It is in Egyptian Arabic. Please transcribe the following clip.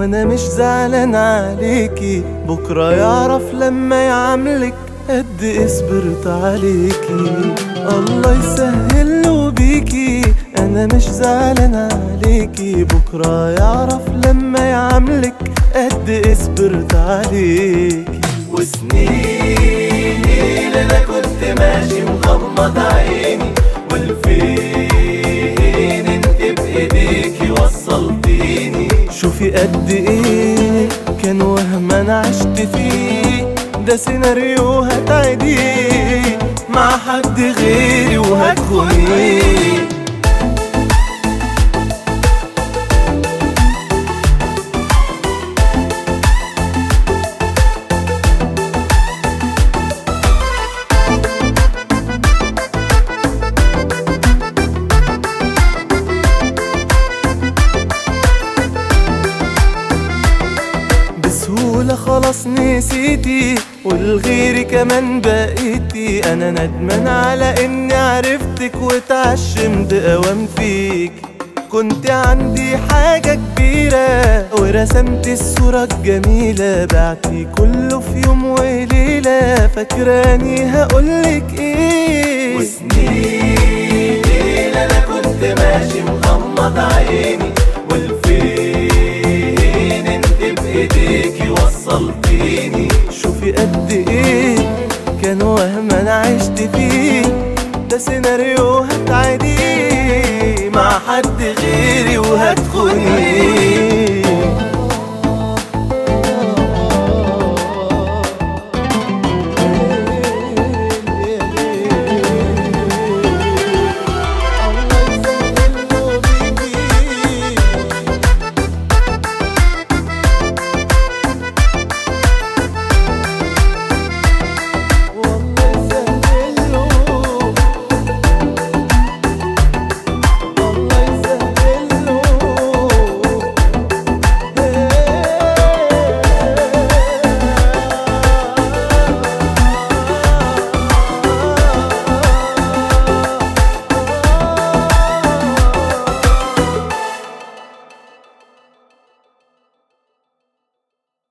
وانا مش زعلان عليكي بكرة يعرف لما يعاملك قد إيه صبرت عليكي الله يسهل له بيكي انا مش زعلان عليكي بكرة يعرف لما يعاملك قد إيه صبرت عليكي وسنين انا كنت ماشي مغمض عيني والفين انت بايديكي وصلتيني شوفي قد ايه كان وهم انا عشت فيه ده سيناريو هتعيديه مع حد غيري وهتخونيه بسهولة خلاص نسيتي والغيري كمان بقيتي انا ندمان على اني عرفتك واتعشمت اوام فيك كنت عندي حاجة كبيرة ورسمت الصورة الجميلة بعتي كله في يوم وليلة فاكراني هقولك ايه وسنين انا كنت ماشي مغمض عيني والفين انت بايديكي وصلتيني شوفي قد ايه كان وهم انا عشت فيه ده سيناريو هتعيديه مع حد غيري وهتخونيه